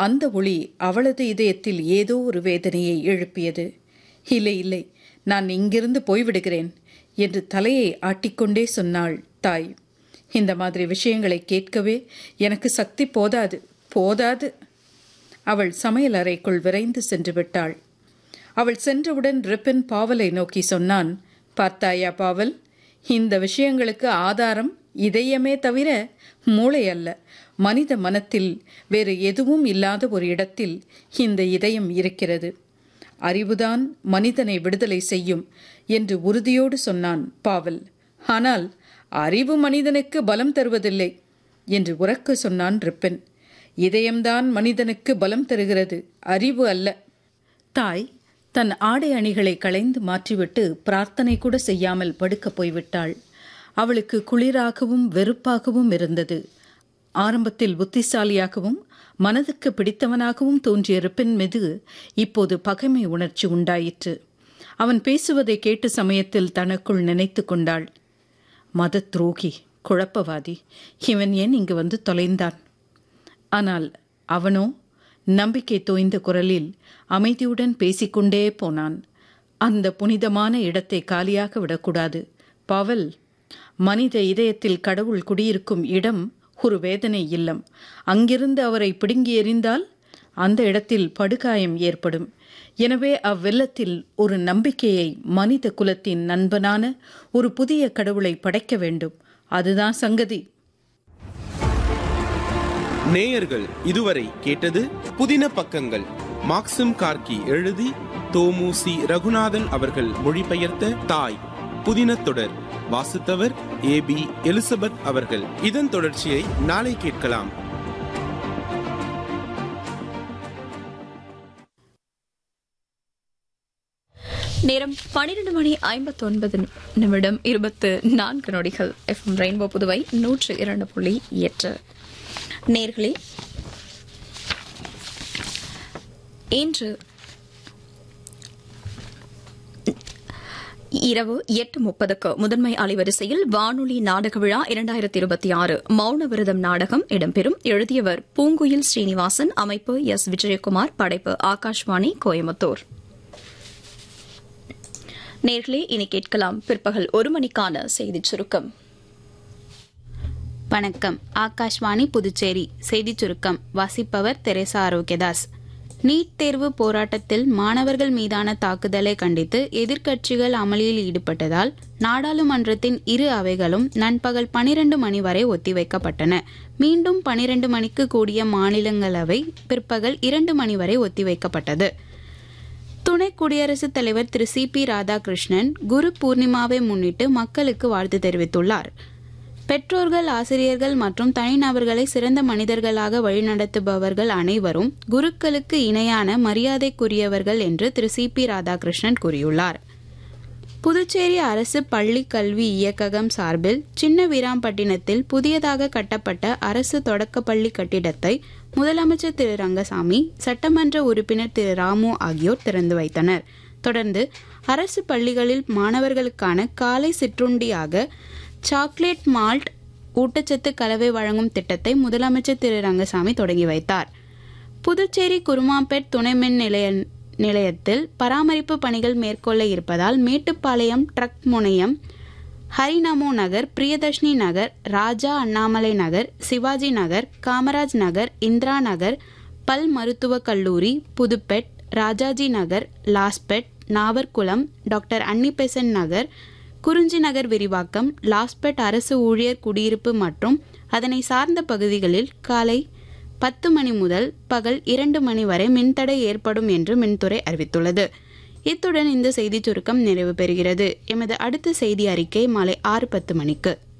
அந்த ஒளி அவளது இதயத்தில் ஏதோ ஒரு வேதனையை எழுப்பியது இல்லை இல்லை நான் இங்கிருந்து போய்விடுகிறேன் என்று தலையை ஆட்டிக்கொண்டே சொன்னாள் தாய் இந்த மாதிரி விஷயங்களை கேட்கவே எனக்கு சக்தி போதாது போதாது அவள் சமையல் அறைக்குள் விரைந்து சென்று விட்டாள் அவள் சென்றவுடன் ரிப்பன் பாவலை நோக்கி சொன்னான் பார்த்தாயா பாவல் இந்த விஷயங்களுக்கு ஆதாரம் இதயமே தவிர மூளை அல்ல மனித மனத்தில் வேறு எதுவும் இல்லாத ஒரு இடத்தில் இந்த இதயம் இருக்கிறது அறிவுதான் மனிதனை விடுதலை செய்யும் என்று உறுதியோடு சொன்னான் பாவல் ஆனால் அறிவு மனிதனுக்கு பலம் தருவதில்லை என்று உறக்க சொன்னான் ரிப்பன் இதயம்தான் மனிதனுக்கு பலம் தருகிறது அறிவு அல்ல தாய் தன் ஆடை அணிகளை களைந்து மாற்றிவிட்டு பிரார்த்தனை கூட செய்யாமல் படுக்கப் போய்விட்டாள் அவளுக்கு குளிராகவும் வெறுப்பாகவும் இருந்தது ஆரம்பத்தில் புத்திசாலியாகவும் மனதுக்கு பிடித்தவனாகவும் தோன்றிய ரிப்பின் மீது இப்போது பகைமை உணர்ச்சி உண்டாயிற்று அவன் பேசுவதை கேட்ட சமயத்தில் தனக்குள் நினைத்து கொண்டாள் மத துரோகி குழப்பவாதி இவன் ஏன் இங்கு வந்து தொலைந்தான் ஆனால் அவனோ நம்பிக்கை தோய்ந்த குரலில் அமைதியுடன் பேசிக்கொண்டே போனான் அந்த புனிதமான இடத்தை காலியாக விடக்கூடாது பவல் மனித இதயத்தில் கடவுள் குடியிருக்கும் இடம் ஒரு வேதனை இல்லம் அங்கிருந்து அவரை பிடுங்கி எறிந்தால் அந்த இடத்தில் படுகாயம் ஏற்படும் எனவே அவ்வெல்லத்தில் ஒரு நம்பிக்கையை மனித குலத்தின் நண்பனான ஒரு புதிய கடவுளை படைக்க வேண்டும் அதுதான் சங்கதி நேயர்கள் இதுவரை கேட்டது புதின பக்கங்கள் மாக்சிம் கார்கி எழுதி தோமு சி ரகுநாதன் அவர்கள் மொழிபெயர்த்த தாய் புதின தொடர் வாசித்தவர் ஏ பி எலிசபெத் அவர்கள் இதன் தொடர்ச்சியை நாளை கேட்கலாம் நேரம் பன்னிரண்டு மணி ஐம்பத்தி ஒன்பது நிமிடம் இருபத்து நான்கு நொடிகள் எஃப்எம் ரெயின்போ புதுவை நூற்று இரண்டு புள்ளி எட்டு நேர்களே இன்று இரவு எட்டு முப்பதுக்கு முதன்மை அலைவரிசையில் வானொலி நாடக விழா இரண்டாயிரத்தி இருபத்தி ஆறு மௌன விரதம் நாடகம் இடம்பெறும் எழுதியவர் பூங்குயில் ஸ்ரீனிவாசன் அமைப்பு எஸ் விஜயகுமார் படைப்பு ஆகாஷ்வாணி கோயம்புத்தூர் நேர்களே இனி கேட்கலாம் பிற்பகல் ஒரு மணிக்கான செய்திச் சுருக்கம் வணக்கம் ஆகாஷ்வாணி புதுச்சேரி செய்திச் சுருக்கம் வாசிப்பவர் தெரேசா ஆரோக்கியதாஸ் நீட் தேர்வு போராட்டத்தில் மாணவர்கள் மீதான தாக்குதலை கண்டித்து எதிர்க்கட்சிகள் அமளியில் ஈடுபட்டதால் நாடாளுமன்றத்தின் இரு அவைகளும் நண்பகல் பனிரண்டு மணி வரை ஒத்திவைக்கப்பட்டன மீண்டும் பனிரண்டு மணிக்கு கூடிய மாநிலங்களவை பிற்பகல் இரண்டு மணி வரை ஒத்திவைக்கப்பட்டது துணை குடியரசுத் தலைவர் திரு சி பி ராதாகிருஷ்ணன் குரு பூர்ணிமாவை முன்னிட்டு மக்களுக்கு வாழ்த்து தெரிவித்துள்ளார் பெற்றோர்கள் ஆசிரியர்கள் மற்றும் தனிநபர்களை சிறந்த மனிதர்களாக வழிநடத்துபவர்கள் அனைவரும் குருக்களுக்கு இணையான மரியாதைக்குரியவர்கள் என்று திரு சி பி ராதாகிருஷ்ணன் கூறியுள்ளார் புதுச்சேரி அரசு பள்ளி கல்வி இயக்ககம் சார்பில் சின்ன வீராம்பட்டினத்தில் புதியதாக கட்டப்பட்ட அரசு தொடக்கப்பள்ளி கட்டிடத்தை முதலமைச்சர் திரு ரங்கசாமி சட்டமன்ற உறுப்பினர் திரு ராமு ஆகியோர் திறந்து வைத்தனர் தொடர்ந்து அரசு பள்ளிகளில் மாணவர்களுக்கான காலை சிற்றுண்டியாக சாக்லேட் மால்ட் ஊட்டச்சத்து கலவை வழங்கும் திட்டத்தை முதலமைச்சர் திரு ரங்கசாமி தொடங்கி வைத்தார் புதுச்சேரி குருமாம்பேட் துணை மின் நிலைய நிலையத்தில் பராமரிப்பு பணிகள் மேற்கொள்ள இருப்பதால் மேட்டுப்பாளையம் ட்ரக் முனையம் ஹரிநமோ நகர் பிரியதர்ஷினி நகர் ராஜா அண்ணாமலை நகர் சிவாஜி நகர் காமராஜ் நகர் இந்திரா நகர் பல் மருத்துவக் கல்லூரி புதுப்பெட் ராஜாஜி நகர் லாஸ்பெட் நாவர்குளம் டாக்டர் அன்னிபெசன் நகர் குறிஞ்சி நகர் விரிவாக்கம் லாஸ்பெட் அரசு ஊழியர் குடியிருப்பு மற்றும் அதனை சார்ந்த பகுதிகளில் காலை பத்து மணி முதல் பகல் இரண்டு மணி வரை மின்தடை ஏற்படும் என்று மின்துறை அறிவித்துள்ளது இத்துடன் இந்த செய்திச் சுருக்கம் நிறைவு பெறுகிறது எமது அடுத்த செய்தி அறிக்கை மாலை ஆறு பத்து மணிக்கு